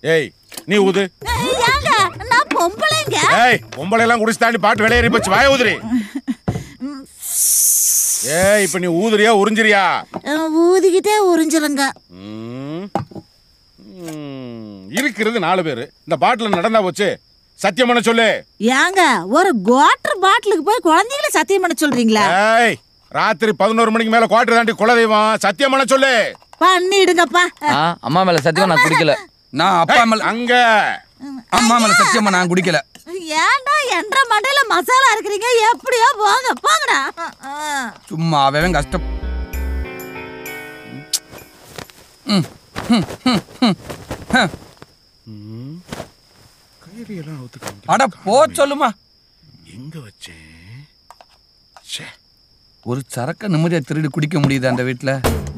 ஏய் நீ ஊது ஏங்க நான் பொம்பளைங்க ஏய் பொம்பளை எல்லாம் குடிச்சு தாண்டி பாட்டு வெளியேறி போச்சு வாய ஊதுரி ஏய் இப்ப நீ ஊதுறியா உறிஞ்சிரியா அஹ், ஊதிக்கிட்டே உறிஞ்சிருங்க ம். ம். இருக்கிறது நாலு பேரு இந்த பாட்டில் நடந்தா போச்சு சத்தியம் பண்ண சொல்லு ஏங்க ஒரு குவாட்டர் பாட்டிலுக்கு போய் குழந்தைங்கள சத்தியம் பண்ண சொல்றீங்களா ஏய் ராத்திரி பதினோரு மணிக்கு மேல குவாட்டர் தாண்டி குலதெய்வம் சத்தியம் பண்ண சொல்லு பண்ணிடுங்கப்பா ஆ அம்மா மேல சத்தியமா நான் குடிக்கல நான் அப்பா மேல அங்க அம்மா மேல சத்தியமா நான் குடிக்கல ஏன்டா என்ற மண்டையில மசாலா இருக்கிறீங்க எப்படியோ போங்க போங்கடா அஹ். சும்மா அவன் கஷ்டம் ம், ம், ம், ம், ஹம். கைரியெல்லாம் அவுத்துக்க அட போ சொல்லுமா எங்க வச்சேன் ச்சே. ஒரு சரக்க நிம்மதியா திருடி குடிக்க முடியுது அந்த வீட்டுல